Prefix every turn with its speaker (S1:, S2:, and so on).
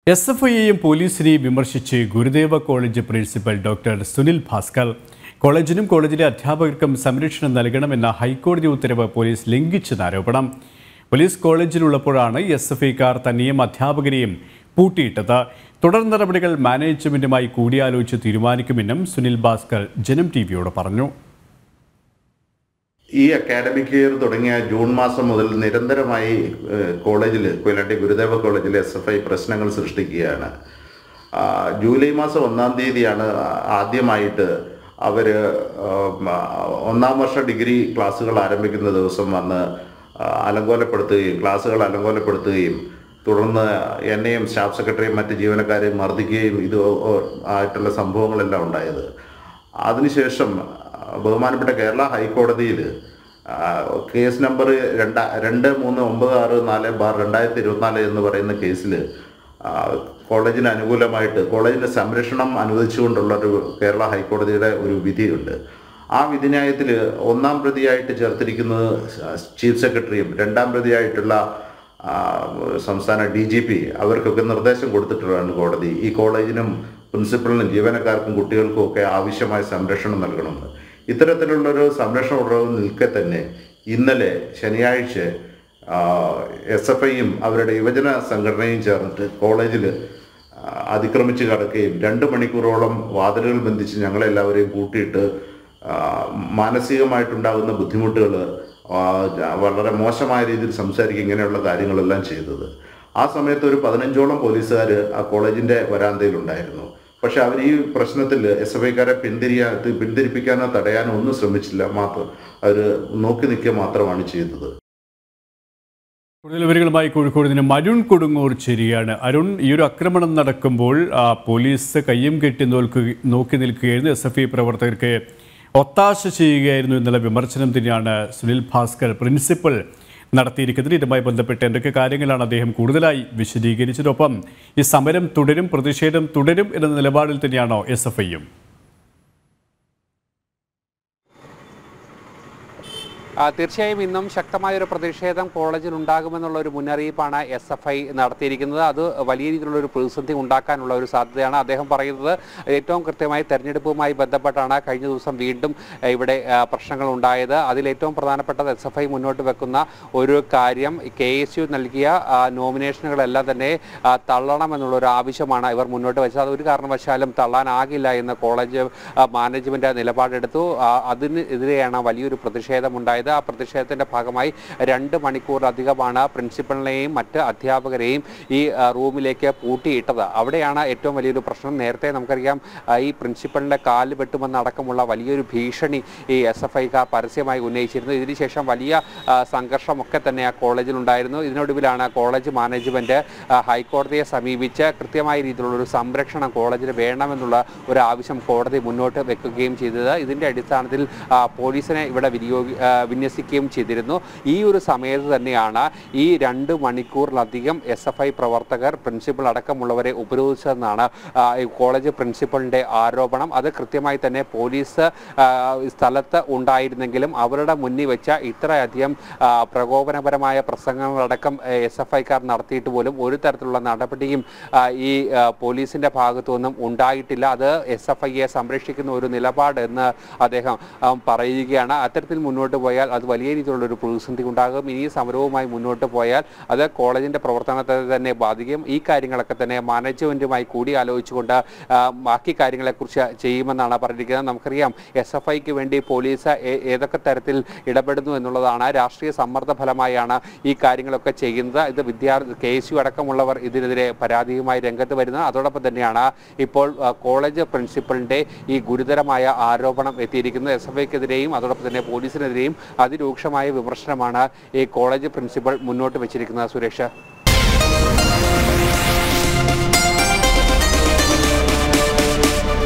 S1: S F ഐയെയും പോലീസിനെയും വിമർശിച്ച് Gurudeva college principal doctor Sunil Bhaskar കോളേജിനും കോളേജിലെ അധ്യാപകർക്കും സംരക്ഷണം നൽകണമെന്ന ഹൈക്കോടതി ഉത്തരവ് പോലീസ് ലംഘിച്ചെന്ന് ആരോപണം പോലീസ് കോളേജിലുള്ളപ്പോഴാണ് എസ് എഫ് ഐക്കാർ തന്നെയും അധ്യാപകരെയും പൂട്ടിയിട്ടത് തുടർ നടപടികൾ മാനേജ്മെന്റുമായി കൂടിയാലോചിച്ച് തീരുമാനിക്കുമെന്നും സുനിൽ ഭാസ്കർ ജനം ടി വിയോട് പറഞ്ഞു
S2: ഈ അക്കാഡമിക് ഇയർ തുടങ്ങിയ ജൂൺ മാസം മുതൽ നിരന്തരമായി കോളേജിൽ കൊയിലാണ്ടി ഗുരുദേവ കോളേജിൽ എസ് എഫ് ഐ പ്രശ്നങ്ങൾ സൃഷ്ടിക്കുകയാണ് ആ, ജൂലൈ മാസം ഒന്നാം തീയതിയാണ് ആദ്യമായിട്ട് അവർ ഒന്നാം വർഷ ഡിഗ്രി ക്ലാസ്സുകൾ ആരംഭിക്കുന്ന ദിവസം വന്ന് ആ, അലങ്കോലപ്പെടുത്തുകയും ക്ലാസ്സുകൾ അലങ്കോലപ്പെടുത്തുകയും തുടർന്ന് എന്നെയും സ്റ്റാഫ് സെക്രട്ടറിയും മറ്റ് ജീവനക്കാരെയും മർദ്ദിക്കുകയും ഇത് ആയിട്ടുള്ള സംഭവങ്ങളെല്ലാം ഉണ്ടായത് അതിനുശേഷം ബഹുമാനപ്പെട്ട കേരള ഹൈക്കോടതിയിൽ കേസ് നമ്പർ രണ്ട രണ്ട് മൂന്ന് ഒമ്പത് ആറ് നാല് ബാർ രണ്ടായിരത്തി ഇരുപത്തിനാല് എന്ന് പറയുന്ന കേസിൽ കോളേജിന് അനുകൂലമായിട്ട് കോളേജിൻ്റെ സംരക്ഷണം അനുവദിച്ചുകൊണ്ടുള്ള ഒരു കേരള ഹൈക്കോടതിയുടെ ഒരു വിധിയുണ്ട് ആ വിധിന്യായത്തിൽ ഒന്നാം പ്രതിയായിട്ട് ചേർത്തിരിക്കുന്നത് ചീഫ് സെക്രട്ടറിയും രണ്ടാം പ്രതിയായിട്ടുള്ള ആ, സംസ്ഥാന ഡി ജി പി അവർക്കൊക്കെ നിർദ്ദേശം കൊടുത്തിട്ടുള്ളതാണ് കോടതി ഈ കോളേജിനും പ്രിൻസിപ്പലിനും ജീവനക്കാർക്കും കുട്ടികൾക്കും ഒക്കെ ആവശ്യമായ സംരക്ഷണം നൽകണമെന്ന് ഇത്തരത്തിലുള്ളൊരു സംരക്ഷണ ഉറവ് നിൽക്കെ തന്നെ ഇന്നലെ ശനിയാഴ്ച എസ് എഫ് ഐയും അവരുടെ യുവജന സംഘടനയും ചേർന്നിട്ട് കോളേജിൽ അതിക്രമിച്ച് കടക്കുകയും രണ്ട് മണിക്കൂറോളം വാതിലുകൾ ബന്ധിച്ച് ഞങ്ങളെല്ലാവരെയും കൂട്ടിയിട്ട് ആ, മാനസികമായിട്ടുണ്ടാകുന്ന ബുദ്ധിമുട്ടുകൾ വളരെ മോശമായ രീതിയിൽ സംസാരിക്കുക ഇങ്ങനെയുള്ള കാര്യങ്ങളെല്ലാം ചെയ്തത് ആ സമയത്ത് ഒരു പതിനഞ്ചോളം പോലീസുകാർ ആ കോളേജിൻ്റെ വരാന്തയിലുണ്ടായിരുന്നു പക്ഷെ അവർ ഈ പ്രശ്നത്തിൽ എസ് എഫ് ഐക്കാരെ പിന്തിരിയാ പിന്തിരിപ്പിക്കാനോ തടയാനോ ഒന്നും ശ്രമിച്ചില്ല മാത്രം അവർ നോക്കി നിൽക്കുക മാത്രമാണ് ചെയ്തത്
S1: കൂടുതൽ വിവരങ്ങളുമായി കോഴിക്കോട് നിന്നും അരുൺ കൊടുങ്ങൂർ ചേരുകയാണ് അരുൺ ഈ ഒരു ആക്രമണം നടക്കുമ്പോൾ ആ, പോലീസ് കയ്യും കെട്ടി നോൽക്കുക നോക്കി നിൽക്കുകയായിരുന്നു എസ് എഫ് ഐ പ്രവർത്തകർക്ക് ഒത്താശ ചെയ്യുകയായിരുന്നു എന്നുള്ള വിമർശനം തന്നെയാണ് സുനിൽ ഭാസ്കർ പ്രിൻസിപ്പൽ നടത്തിയിരിക്കുന്നത് ഇതുമായി ബന്ധപ്പെട്ട് എന്തൊക്കെ കാര്യങ്ങളാണ് അദ്ദേഹം കൂടുതലായി വിശദീകരിച്ചതൊപ്പം ഈ സമരം തുടരും പ്രതിഷേധം തുടരും എന്ന നിലപാടിൽ തന്നെയാണോ എസ് എഫ് ഐയും
S3: ആ, തീർച്ചയായും ഇന്നും ശക്തമായ ഒരു പ്രതിഷേധം കോളേജിൽ ഉണ്ടാകുമെന്നുള്ള ഒരു മുന്നറിയിപ്പാണ് എസ് എഫ് ഐ നടത്തിയിരിക്കുന്നത് അത് വലിയ രീതിയിലുള്ള ഒരു പ്രതിസന്ധി ഉണ്ടാക്കാനുള്ള ഒരു സാധ്യതയാണ് അദ്ദേഹം പറയുന്നത് ഏറ്റവും കൃത്യമായി തെരഞ്ഞെടുപ്പുമായി ബന്ധപ്പെട്ടാണ് കഴിഞ്ഞ ദിവസം വീണ്ടും ആ, ഇവിടെ ആ, പ്രശ്നങ്ങൾ ഉണ്ടായത് അതിൽ ഏറ്റവും പ്രധാനപ്പെട്ടത് എസ് എഫ് ഐ മുന്നോട്ട് വെക്കുന്ന ഒരു കാര്യം കെ എസ് യു നൽകിയ ആ, നോമിനേഷനുകളെല്ലാം തന്നെ ആ, തള്ളണമെന്നുള്ള ഒരു ആവശ്യമാണ് ഇവർ മുന്നോട്ട് വെച്ചത് അത് ഒരു കാരണവശാലും തള്ളാനാകില്ല എന്ന് കോളേജ് ആ, മാനേജ്മെന്റ് നിലപാടെടുത്തു ആ, അതിനെതിരെയാണ് വലിയൊരു പ്രതിഷേധം ഉണ്ടായത് ആ പ്രതിഷേധത്തിന്റെ ഭാഗമായി രണ്ട് മണിക്കൂറിലധികമാണ് പ്രിൻസിപ്പലിനെയും മറ്റ് അധ്യാപകരെയും ഈ ആ, റൂമിലേക്ക് പൂട്ടിയിട്ടത് അവിടെയാണ് ഏറ്റവും വലിയൊരു പ്രശ്നം നേരത്തെ നമുക്കറിയാം ആ, ഈ പ്രിൻസിപ്പലിന്റെ കാല് വെട്ടുമെന്നടക്കമുള്ള വലിയൊരു ഭീഷണി ഈ എസ് എഫ് ഐക്കാർ പരസ്യമായി ഉന്നയിച്ചിരുന്നു ഇതിനുശേഷം വലിയ ആ, സംഘർഷമൊക്കെ തന്നെ ആ കോളേജിൽ ഉണ്ടായിരുന്നു ഇതിനൊടുവിലാണ് കോളേജ് മാനേജ്മെന്റ് ആ, ഹൈക്കോടതിയെ സമീപിച്ച് കൃത്യമായ രീതിയിലുള്ള ഒരു സംരക്ഷണം കോളേജിന് വേണമെന്നുള്ള ഒരു ആവശ്യം കോടതി മുന്നോട്ട് വെക്കുകയും ചെയ്തത് ഇതിന്റെ അടിസ്ഥാനത്തിൽ ആ, പോലീസിനെ ഇവിടെ വിനിയോഗി ആ, വിന്യസിക്കുകയും ചെയ്തിരുന്നു ഈ ഒരു സമയത്ത് തന്നെയാണ് ഈ രണ്ട് മണിക്കൂറിലധികം എസ് എഫ് ഐ പ്രവർത്തകർ പ്രിൻസിപ്പൽ അടക്കമുള്ളവരെ ഉപരോധിച്ചതെന്നാണ് ആ, ഈ കോളേജ് പ്രിൻസിപ്പലിന്റെ ആരോപണം അത് കൃത്യമായി തന്നെ പോലീസ് ആ, സ്ഥലത്ത് ഉണ്ടായിരുന്നെങ്കിലും അവരുടെ മുന്നിൽ വെച്ച ഇത്രയധികം ആ, പ്രകോപനപരമായ പ്രസംഗങ്ങളടക്കം എസ് എഫ് ഐക്കാർ നടത്തിയിട്ട് പോലും ഒരു തരത്തിലുള്ള നടപടിയും ആ, ഈ ആ, പോലീസിന്റെ ഭാഗത്തു നിന്നും ഉണ്ടായിട്ടില്ല അത് എസ് എഫ് ഐയെ സംരക്ഷിക്കുന്ന ഒരു നിലപാട് എന്ന് അദ്ദേഹം ആ, പറയുകയാണ് അത്തരത്തിൽ മുന്നോട്ട് പോയാൽ അത് വലിയ രീതിയിലുള്ള ഒരു പ്രതിസന്ധി ഉണ്ടാകും ഇനി ഈ സമരവുമായി മുന്നോട്ട് പോയാൽ അത് കോളേജിന്റെ പ്രവർത്തനത്തെ തന്നെ ബാധിക്കും ഈ കാര്യങ്ങളൊക്കെ തന്നെ മാനേജ്മെന്റുമായി കൂടി ആലോചിച്ചുകൊണ്ട് ആ, ബാക്കി കാര്യങ്ങളെക്കുറിച്ച് ചെയ്യുമെന്നാണ് പറഞ്ഞിരിക്കുന്നത് നമുക്കറിയാം എസ് എഫ് ഐക്ക് വേണ്ടി പോലീസ് ഏ- ഏതൊക്കെ തരത്തിൽ ഇടപെടുന്നു എന്നുള്ളതാണ് രാഷ്ട്രീയ സമ്മർദ്ദ ഫലമായാണ് ഈ കാര്യങ്ങളൊക്കെ ചെയ്യുന്നത് ഇത് വിദ്യാർത്ഥി കെ എസ് യു അടക്കമുള്ളവർ ഇതിനെതിരെ പരാതിയുമായി രംഗത്ത് വരുന്നത് അതോടൊപ്പം തന്നെയാണ് ഇപ്പോൾ ആ, കോളേജ് പ്രിൻസിപ്പലിന്റെ ഈ ഗുരുതരമായ ആരോപണം എത്തിയിരിക്കുന്നത് എസ് എഫ് ഐക്കെതിരെയും അതോടൊപ്പം തന്നെ പോലീസിനെതിരെയും അതിരൂക്ഷമായ വിമർശനമാണ് ഈ കോളേജ് പ്രിൻസിപ്പൽ മുന്നോട്ട് വെച്ചിരിക്കുന്നത് സുരേഷ്